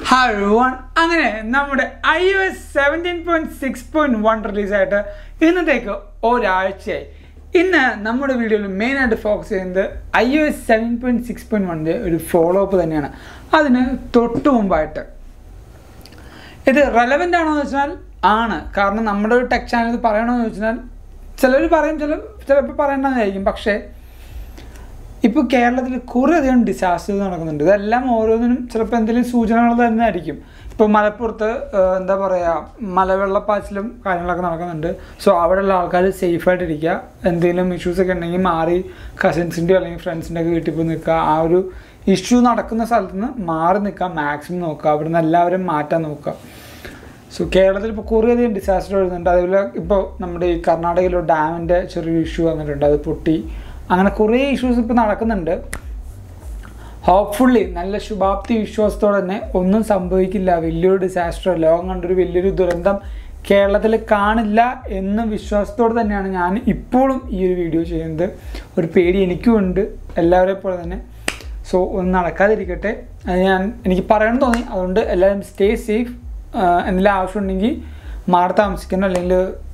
Hi one അങ്ങനെ നമ്മുടെ I O S seventeen point six point one റിലീസായിട്ട് ഇന്നത്തേക്ക് ഒരാഴ്ചയായി ഇന്ന് നമ്മുടെ വീഡിയോയിൽ മെയിനായിട്ട് ഫോക്കസ് ചെയ്യുന്നത് I O S seven point six point വണ്ണിൻ്റെ ഒരു ഫോളോ അപ്പ് തന്നെയാണ് അതിന് തൊട്ട് മുമ്പായിട്ട് ഇത് റെലവെൻ്റ് ആണോ എന്ന് വെച്ചാൽ ആണ് കാരണം നമ്മുടെ ഒരു ടെക് ചാനൽ ഇത് പറയണമെന്ന് വെച്ചാൽ ചിലർ പറയും ചില ചിലപ്പോൾ പറയണ്ടെന്നായിരിക്കും പക്ഷേ ഇപ്പോൾ കേരളത്തിൽ കുറേ അധികം ഡിസാസ്റ്റേഴ്സ് നടക്കുന്നുണ്ട് ഇതെല്ലാം ഓരോന്നിനും ചിലപ്പോൾ എന്തെങ്കിലും സൂചനകൾ തന്നെ ആയിരിക്കും ഇപ്പോൾ മലപ്പുറത്ത് ഏഹ്, എന്താ പറയുക മലവെള്ളപ്പാച്ചിലും കാര്യങ്ങളൊക്കെ നടക്കുന്നുണ്ട് സോ അവിടെയുള്ള ആൾക്കാർ സേഫായിട്ടിരിക്കുക എന്തെങ്കിലും ഇഷ്യൂസ് ഒക്കെ ഉണ്ടെങ്കിൽ മാറി കസിൻസിൻ്റെയോ അല്ലെങ്കിൽ ഫ്രണ്ട്സിൻ്റെ ഒക്കെ വീട്ടിൽ പോയി നിൽക്കുക ആ ഒരു ഇഷ്യൂ നടക്കുന്ന സ്ഥലത്ത് നിന്ന് മാറി നിൽക്കുക മാക്സിമം നോക്കുക അവിടെ നിന്ന് എല്ലാവരും മാറ്റാൻ നോക്കുക സോ കേരളത്തിൽ ഇപ്പോൾ കുറേയധികം ഡിസാസ്റ്റർ വരുന്നുണ്ട് അതേപോലെ ഇപ്പോൾ നമ്മുടെ ഈ കർണാടകയിലെ ഡാമിൻ്റെ ചെറിയൊരു ഇഷ്യൂ വന്നിട്ടുണ്ട് അത് പൊട്ടി അങ്ങനെ കുറേ ഇഷ്യൂസ് ഇപ്പോൾ നടക്കുന്നുണ്ട് ഹോപ്പ്ഫുള്ളി നല്ല ശുഭാപ്തി വിശ്വാസത്തോടെ തന്നെ ഒന്നും സംഭവിക്കില്ല വലിയൊരു ഡിസാസ്റ്റർ ലോകം കണ്ടൊരു വലിയൊരു ദുരന്തം കേരളത്തിൽ കാണില്ല എന്ന വിശ്വാസത്തോടെ തന്നെയാണ് ഞാൻ ഇപ്പോഴും ഈ ഒരു വീഡിയോ ചെയ്യുന്നത് ഒരു പേടി എനിക്കും ഉണ്ട് എല്ലാവരെ പോലെ തന്നെ സോ ഒന്നും നടക്കാതിരിക്കട്ടെ അത് ഞാൻ എനിക്ക് പറയണം തോന്നി അതുകൊണ്ട് എല്ലാവരും സ്റ്റേ സേഫ് എന്തെങ്കിലും ആവശ്യമുണ്ടെങ്കിൽ മാറി താമസിക്കണം അല്ലെങ്കിൽ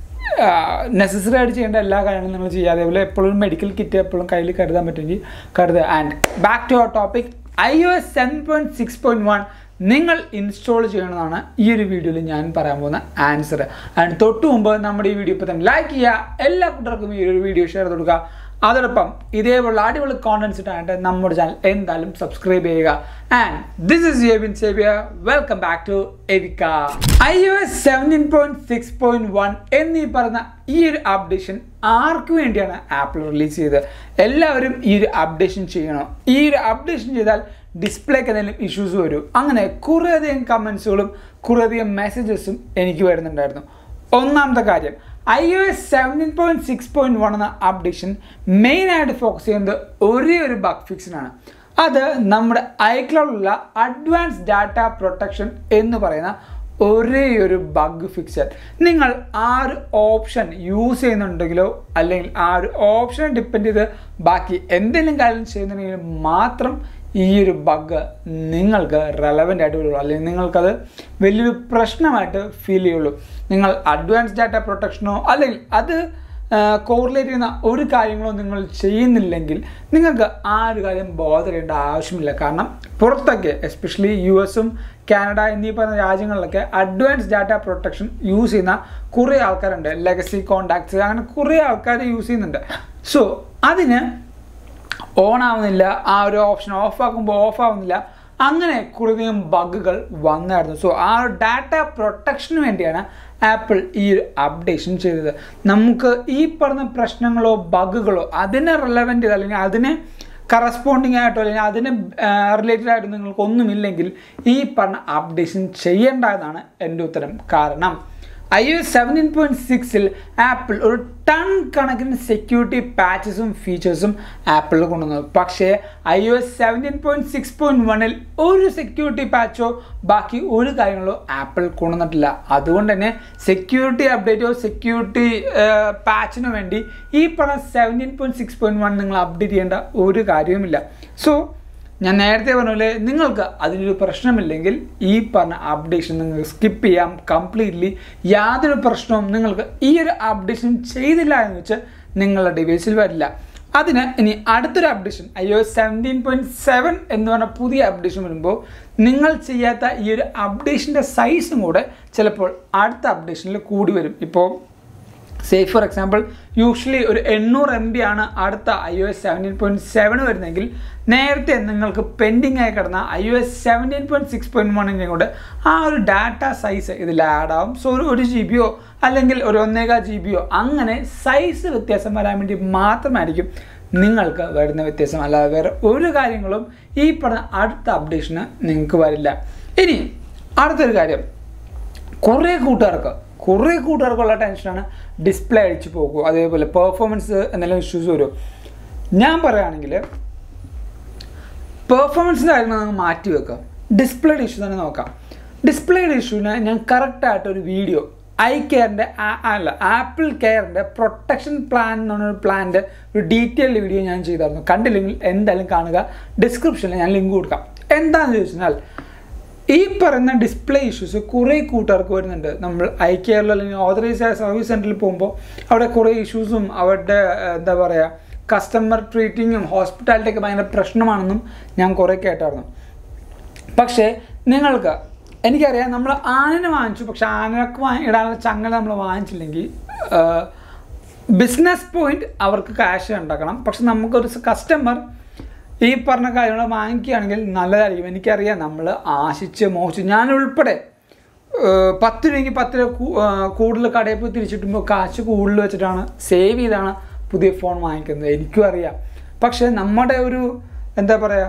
നെസസറി ആയിട്ട് ചെയ്യേണ്ട എല്ലാ കാര്യങ്ങളും നിങ്ങൾ ചെയ്യുക അതേപോലെ എപ്പോഴും മെഡിക്കൽ കിറ്റ് എപ്പോഴും കയ്യിൽ കരുതാൻ പറ്റുമെങ്കിൽ കരുതുക and back to our topic I O S seven point six point one നിങ്ങൾ ഇൻസ്റ്റാൾ ചെയ്യണമെന്നാണ് ഈ ഒരു വീഡിയോയിൽ ഞാൻ പറയാൻ പോകുന്ന ആൻസർ ആൻഡ് തൊട്ട് മുമ്പ് നമ്മുടെ ഈ വീഡിയോ ഇപ്പോൾ തന്നെ ലൈക്ക് ചെയ്യുക എല്ലാ കൂട്ടർക്കും ഈ ഒരു വീഡിയോ ഷെയർ ചെയ്ത് കൊടുക്കുക അതോടൊപ്പം ഇതേപോലുള്ള അടിപൊളി കോണ്ടൻസ് ഇട്ടായിട്ട് നമ്മുടെ ചാനൽ എന്തായാലും സബ്സ്ക്രൈബ് ചെയ്യുക ആൻഡ് ദിസ് ഇസ് യു ബിൻ സേവിയ വെൽക്കം ബാക്ക് ടു എവിക്ക I O S seventeen point six point one എന്നീ പറഞ്ഞ ഈ ഒരു അപ്ഡേഷൻ ആർക്ക് വേണ്ടിയാണ് ആപ്പിൾ റിലീസ് ചെയ്തത് എല്ലാവരും ഈ ഒരു അപ്ഡേഷൻ ചെയ്യണം ഈ ഒരു അപ്ഡേഷൻ ചെയ്താൽ ഡിസ്പ്ലേക്ക് എന്തെങ്കിലും ഇഷ്യൂസ് വരും അങ്ങനെ കുറേയധികം കമൻസുകളും കുറേയധികം മെസ്സേജസും എനിക്ക് വരുന്നുണ്ടായിരുന്നു ഒന്നാമത്തെ കാര്യം I O S seventeen point six point one എന്ന അപ്ഡേഷൻ മെയിനായിട്ട് ഫോക്കസ് ചെയ്യുന്നത് ഒരേ ഒരു ബഗ് ഫിക്സിനാണ് അത് നമ്മുടെ ഐക്ലൗഡിലുള്ള അഡ്വാൻസ് ഡാറ്റ പ്രൊട്ടക്ഷൻ എന്ന് പറയുന്ന ഒരേ ഒരു ബഗ് ഫിക്സർ നിങ്ങൾ ആ ഒരു ഓപ്ഷൻ യൂസ് ചെയ്യുന്നുണ്ടെങ്കിലോ അല്ലെങ്കിൽ ആ ഒരു ഓപ്ഷനെ ഡിപ്പെൻഡ് ചെയ്ത് ബാക്കി എന്തെങ്കിലും കാര്യം ചെയ്യുന്നുണ്ടെങ്കിൽ മാത്രം ഈ ഒരു ബഗ് നിങ്ങൾക്ക് റെലവൻ്റ് ആയിട്ട് വരുള്ളൂ അല്ലെങ്കിൽ നിങ്ങൾക്കത് വലിയൊരു പ്രശ്നമായിട്ട് ഫീൽ ചെയ്യുള്ളൂ നിങ്ങൾ അഡ്വാൻസ് ഡാറ്റ പ്രൊട്ടക്ഷനോ അല്ലെങ്കിൽ അത് കോറിലേറ്റ് ചെയ്യുന്ന ഒരു കാര്യങ്ങളോ നിങ്ങൾ ചെയ്യുന്നില്ലെങ്കിൽ നിങ്ങൾക്ക് ആ ഒരു കാര്യം ബോധർ ചെയ്യേണ്ട ആവശ്യമില്ല കാരണം പുറത്തൊക്കെ എസ്പെഷ്യലി യു എസും കാനഡ എന്നീ പറഞ്ഞ രാജ്യങ്ങളിലൊക്കെ അഡ്വാൻസ് ഡാറ്റ പ്രൊട്ടക്ഷൻ യൂസ് ചെയ്യുന്ന കുറേ ആൾക്കാരുണ്ട് ലെഗസി കോണ്ടാക്ട്സ് അങ്ങനെ കുറേ ആൾക്കാർ യൂസ് ചെയ്യുന്നുണ്ട് സോ അതിന് ഓൺ ആവുന്നില്ല ആ ഒരു ഓപ്ഷൻ ഓഫ് ആക്കുമ്പോൾ ഓഫ് ആവുന്നില്ല അങ്ങനെ കുറേയധികം ബഗുകൾ വന്നായിരുന്നു സോ ആ ഒരു ഡാറ്റ പ്രൊട്ടക്ഷന് വേണ്ടിയാണ് ആപ്പിൾ ഈ ഒരു അപ്ഡേഷൻ ചെയ്തത് നമുക്ക് ഈ പറഞ്ഞ പ്രശ്നങ്ങളോ ബഗുകളോ അതിനെ റിലവൻ്റ് ചെയ്ത് അല്ലെങ്കിൽ അതിനെ കറസ്പോണ്ടിങ് ആയിട്ടോ അല്ലെങ്കിൽ അതിന് റിലേറ്റഡ് ആയിട്ട് നിങ്ങൾക്ക് ഒന്നുമില്ലെങ്കിൽ ഈ പറഞ്ഞ അപ്ഡേഷൻ ചെയ്യേണ്ട എന്നാണ് എൻ്റെ ഉത്തരം കാരണം I O S seventeen point സിക്സിൽ ആപ്പിൾ ഒരു ടൺ കണക്കിന് സെക്യൂരിറ്റി പാച്ചസും ഫീച്ചേഴ്സും ആപ്പിളിൽ കൊണ്ടുവന്നു പക്ഷേ I O S seventeen point six point വണ്ണിൽ ഒരു സെക്യൂരിറ്റി പാച്ചോ ബാക്കി ഒരു കാര്യങ്ങളോ ആപ്പിൾ കൊണ്ടുവന്നിട്ടില്ല അതുകൊണ്ട് തന്നെ സെക്യൂരിറ്റി അപ്ഡേറ്റോ സെക്യൂരിറ്റി പാച്ചിനോ വേണ്ടി ഈ പറഞ്ഞ seventeen point six point one നിങ്ങൾ അപ്ഡേറ്റ് ചെയ്യേണ്ട ഒരു കാര്യവുമില്ല സോ ഞാൻ നേരത്തെ പറഞ്ഞ പോലെ നിങ്ങൾക്ക് അതിനൊരു പ്രശ്നമില്ലെങ്കിൽ ഈ പറഞ്ഞ അപ്ഡേഷൻ നിങ്ങൾക്ക് സ്കിപ്പ് ചെയ്യാം കംപ്ലീറ്റ്ലി യാതൊരു പ്രശ്നവും നിങ്ങൾക്ക് ഈ ഒരു അപ്ഡേഷൻ ചെയ്തില്ല എന്ന് വെച്ച് നിങ്ങളുടെ ഡിവൈസിൽ വരില്ല അതിന് ഇനി അടുത്തൊരു updation I O seventeen point seven എന്ന് പറഞ്ഞ പുതിയ അപ്ഡേഷൻ വരുമ്പോൾ നിങ്ങൾ ചെയ്യാത്ത ഈ ഒരു അപ്ഡേഷൻ്റെ സൈസും കൂടെ ചിലപ്പോൾ അടുത്ത അപ്ഡേഷനിൽ കൂടി വരും ഇപ്പോൾ സേ ഫോർ എക്സാമ്പിൾ യൂഷ്വലി ഒരു എണ്ണൂറ് എം ബി ആണ് അടുത്ത I O S seventeen point seven വരുന്നതെങ്കിൽ നേരത്തെ നിങ്ങൾക്ക് പെൻഡിങ് ആയി കിടന്ന I O S seventeen point six point വണ്ണിൻ്റെ കൊണ്ട് ആ ഒരു ഡാറ്റ സൈസ് ഇതിൽ ആഡ് ആവും സോ ഒരു ഒരു ജി ബിയോ അല്ലെങ്കിൽ ഒരു ഒന്നേകാ ജി ബിയോ അങ്ങനെ സൈസ് വ്യത്യാസം വരാൻ വേണ്ടി മാത്രമായിരിക്കും നിങ്ങൾക്ക് വരുന്ന വ്യത്യാസം അല്ലാതെ വേറെ ഒരു കാര്യങ്ങളും ഈ പറഞ്ഞ അടുത്ത അപ്ഡേഷന് നിങ്ങൾക്ക് വരില്ല ഇനി അടുത്തൊരു കാര്യം കുറേ കൂട്ടുകാർക്ക് കുറേ കൂട്ടുകാർക്കുള്ള ടെൻഷനാണ് ഡിസ്പ്ലേ അടിച്ചു പോകുമോ അതേപോലെ പെർഫോമൻസ് എന്തെങ്കിലും ഇഷ്യൂസ് വരുമോ ഞാൻ പറയുകയാണെങ്കിൽ പെർഫോമൻസിൻ്റെ കാര്യങ്ങൾ നമുക്ക് മാറ്റി വെക്കാം ഡിസ്പ്ലേയുടെ ഇഷ്യൂ തന്നെ നോക്കാം ഡിസ്പ്ലേയുടെ ഇഷ്യൂവിന് ഞാൻ കറക്റ്റായിട്ട് ഒരു വീഡിയോ ഐ കെയറിൻ്റെ അല്ല ആപ്പിൾ കെയറിൻ്റെ പ്രൊട്ടക്ഷൻ പ്ലാൻ എന്ന് പറഞ്ഞൊരു പ്ലാൻ്റെ ഒരു ഡീറ്റെയിൽഡ് വീഡിയോ ഞാൻ ചെയ്തായിരുന്നു കണ്ടില്ലെങ്കിൽ എന്തായാലും കാണുക ഡിസ്ക്രിപ്ഷനിൽ ഞാൻ ലിങ്ക് കൊടുക്കാം എന്താണെന്ന് ചോദിച്ചാൽ ഈ പറയുന്ന ഡിസ്പ്ലേ ഇഷ്യൂസ് കുറേ കൂട്ടുകാർക്ക് വരുന്നുണ്ട് നമ്മൾ ഐ കെയറിൽ അല്ലെങ്കിൽ ഓതറൈസ് സർവീസ് സെൻറ്ററിൽ പോകുമ്പോൾ അവിടെ കുറേ ഇഷ്യൂസും അവരുടെ ഏഹ്, എന്താ പറയുക കസ്റ്റമർ ട്രീറ്റിങ്ങും ഹോസ്പിറ്റാലിറ്റി ഒക്കെ ഭയങ്കര പ്രശ്നമാണെന്നും ഞാൻ കുറേ കേട്ടായിരുന്നു പക്ഷേ നിങ്ങൾക്ക് എനിക്കറിയാം നമ്മൾ ആനനെ വാങ്ങിച്ചു പക്ഷെ ആനക്ക് വാ- ഇടാനുള്ള ചങ്ങല നമ്മൾ വാങ്ങിച്ചില്ലെങ്കിൽ ബിസിനസ് പോയിന്റ് അവർക്ക് ക്യാഷ് ഉണ്ടാക്കണം പക്ഷെ നമുക്കൊരു കസ്റ്റമർ ഈ പറഞ്ഞ കാര്യങ്ങൾ വാങ്ങിക്കുകയാണെങ്കിൽ നല്ലതായിരിക്കും എനിക്കറിയാം നമ്മൾ ആശിച്ച് മോഹിച്ച് ഞാൻ ഉൾപ്പെടെ ഏഹ്, പത്ത് രൂപയ്ക്ക് പത്ത് രൂപ കൂ- ഏഹ്, കൂടുതൽ കടയിൽ പോയി തിരിച്ചിട്ടുമ്പോൾ കാശ് കൂടുതൽ വെച്ചിട്ടാണ് സേവ് ചെയ്താണ് പുതിയ ഫോൺ വാങ്ങിക്കുന്നത് എനിക്കും അറിയാം പക്ഷേ നമ്മുടെ ഒരു എന്താ പറയുക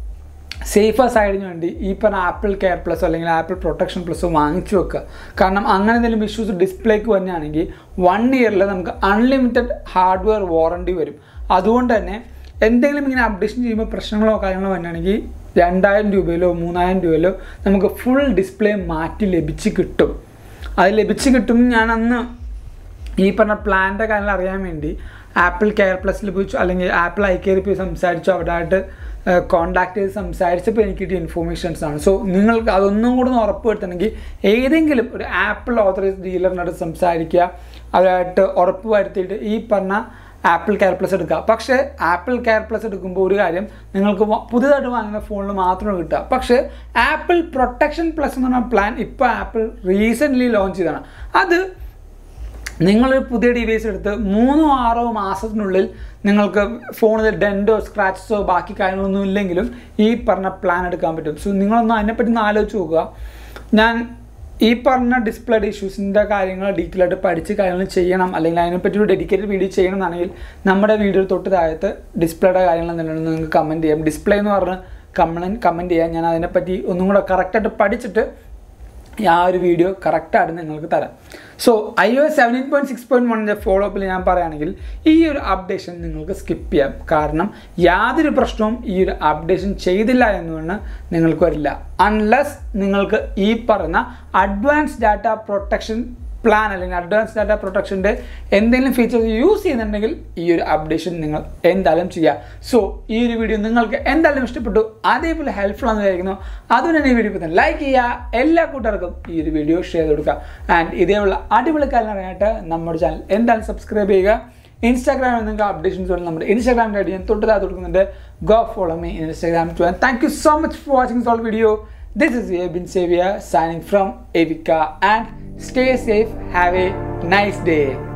സേഫർ സൈഡിന് വേണ്ടി ഈ പറഞ്ഞ ആപ്പിൾ കെയർ പ്ലസ് അല്ലെങ്കിൽ ആപ്പിൾ പ്രൊട്ടക്ഷൻ പ്ലസ് വാങ്ങിച്ചു വെക്കുക കാരണം അങ്ങനെ എന്തെങ്കിലും ഇഷ്യൂസ് ഡിസ്പ്ലേക്ക് വന്നെയാണെങ്കിൽ വൺ ഇയറിൽ നമുക്ക് അൺലിമിറ്റഡ് ഹാർഡ്വെയർ വാറണ്ടി വരും അതുകൊണ്ട് തന്നെ എന്തെങ്കിലും ഇങ്ങനെ അപ്ഡേഷൻ ചെയ്യുമ്പോൾ പ്രശ്നങ്ങളോ കാര്യങ്ങളോ വന്നെയാണെങ്കിൽ രണ്ടായിരം രൂപയിലോ മൂന്നായിരം രൂപയിലോ നമുക്ക് ഫുൾ ഡിസ്പ്ലേ മാറ്റി ലഭിച്ച് കിട്ടും അത് ലഭിച്ച് കിട്ടും ഞാൻ അന്ന് ഈ പറഞ്ഞ പ്ലാൻ്റെ കാര്യങ്ങൾ അറിയാൻ വേണ്ടി ആപ്പിൾ കെയർ പ്ലസിൽ പോയി ചോ- അല്ലെങ്കിൽ ആപ്പിൾ ഐ കെയറിൽ പോയി സംസാരിച്ചു അവിടെ ആയിട്ട് കോണ്ടാക്ട് ചെയ്ത് സംസാരിച്ചപ്പോൾ എനിക്ക് കിട്ടിയ ഇൻഫോർമേഷൻസ് ആണ് സോ നിങ്ങൾക്ക് അതൊന്നും കൂടെ ഒന്ന് ഉറപ്പ് വരുത്തണമെങ്കിൽ ഏതെങ്കിലും ഒരു ആപ്പിൾ ഓതറൈസ് ഡീലറിനോട് സംസാരിക്കുക അവരായിട്ട് ഉറപ്പ് വരുത്തിയിട്ട് ഈ പറഞ്ഞ ആപ്പിൾ കെയർ പ്ലസ് എടുക്കുക പക്ഷേ ആപ്പിൾ കെയർ പ്ലസ് എടുക്കുമ്പോൾ ഒരു കാര്യം നിങ്ങൾക്ക് വ- പുതുതായിട്ട് വാങ്ങുന്ന ഫോണിൽ മാത്രമേ കിട്ടുക പക്ഷേ ആപ്പിൾ പ്രൊട്ടക്ഷൻ പ്ലസ് എന്ന് പറഞ്ഞ പ്ലാൻ ഇപ്പോൾ ആപ്പിൾ റീസെൻ്റ്ലി ലോഞ്ച് ചെയ്തതാണ് അത് നിങ്ങളൊരു പുതിയ ഡിവൈസ് എടുത്ത് മൂന്നോ ആറോ മാസത്തിനുള്ളിൽ നിങ്ങൾക്ക് ഫോണിൽ ഡെൻറ്റോ സ്ക്രാച്ചസോ ബാക്കി കാര്യങ്ങളൊന്നും ഇല്ലെങ്കിലും ഈ പറഞ്ഞ പ്ലാൻ എടുക്കാൻ പറ്റും സോ നിങ്ങളൊന്ന് അതിനെപ്പറ്റി ഒന്ന് ആലോചിച്ച് നോക്കുക ഞാൻ ഈ പറഞ്ഞ ഡിസ്പ്ലേയുടെ ഇഷ്യൂസിൻ്റെ കാര്യങ്ങൾ ഡീറ്റെയിൽ ആയിട്ട് പഠിച്ച് കാര്യങ്ങൾ ചെയ്യണം അല്ലെങ്കിൽ അതിനെപ്പറ്റി ഒരു ഡെഡിക്കേറ്റഡ് വീഡിയോ ചെയ്യണം എന്നാണെങ്കിൽ നമ്മുടെ വീഡിയോ തൊട്ട് താഴത്ത് ഡിസ്പ്ലേയുടെ കാര്യങ്ങൾ എന്തെങ്കിലും നിങ്ങൾക്ക് കമൻറ്റ് ചെയ്യാം ഡിസ്പ്ലേ എന്ന് പറഞ്ഞ് കമൻറ്റ് കമൻറ്റ് ചെയ്യാം ഞാൻ അതിനെപ്പറ്റി ഒന്നും കൂടെ കറക്റ്റായിട്ട് പഠിച്ചിട്ട് ആ ഒരു വീഡിയോ കറക്റ്റായിട്ട് നിങ്ങൾക്ക് തരാം so I O S seventeen point six point വണ്ണിൻ്റെ ഫോളോ അപ്പിൽ ഞാൻ പറയുകയാണെങ്കിൽ ഈ ഒരു അപ്ഡേഷൻ നിങ്ങൾക്ക് സ്കിപ്പ് ചെയ്യാം കാരണം യാതൊരു പ്രശ്നവും ഈ ഒരു അപ്ഡേഷൻ ചെയ്തില്ല എന്നുകൊണ്ട് നിങ്ങൾക്ക് വരില്ല അൺലെസ് നിങ്ങൾക്ക് ഈ പറയുന്ന അഡ്വാൻസ് ഡാറ്റ പ്രൊട്ടക്ഷൻ പ്ലാൻ അല്ലെങ്കിൽ അഡ്വാൻസ് ഡാറ്റ പ്രൊട്ടക്ഷൻ്റെ എന്തെങ്കിലും ഫീച്ചേഴ്സ് യൂസ് ചെയ്യുന്നുണ്ടെങ്കിൽ ഈ ഒരു അപ്ഡേഷൻ നിങ്ങൾ എന്തായാലും ചെയ്യുക സോ ഈ ഒരു വീഡിയോ നിങ്ങൾക്ക് എന്തായാലും ഇഷ്ടപ്പെട്ടു അതേപോലെ ഹെൽപ്ഫുൾ ആണെന്ന് വിചാരിക്കുന്നു അതുകൊണ്ട് തന്നെ ഈ വീഡിയോ ഇപ്പോൾ ലൈക്ക് ചെയ്യുക എല്ലാ കൂട്ടുകാർക്കും ഈ ഒരു വീഡിയോ ഷെയർ ചെയ്ത് കൊടുക്കുക ആൻഡ് ഇതേപോലെ അടിപൊളി കാര്യം അറിയാനായിട്ട് നമ്മുടെ ചാനൽ എന്തായാലും സബ്സ്ക്രൈബ് ചെയ്യുക ഇൻസ്റ്റാഗ്രാമിൽ നിങ്ങൾക്ക് അപ്ഡേഷൻസ് വേണം നമ്മുടെ ഇൻസ്റ്റാഗ്രാമിൻ്റെ ഐഡി ഞാൻ തൊട്ട് താഴെ കൊടുക്കുന്നുണ്ട് go follow me Instagram to thank you so much for watching soul video This is Ebin Xavier signing from Evica and stay safe. Have a nice day.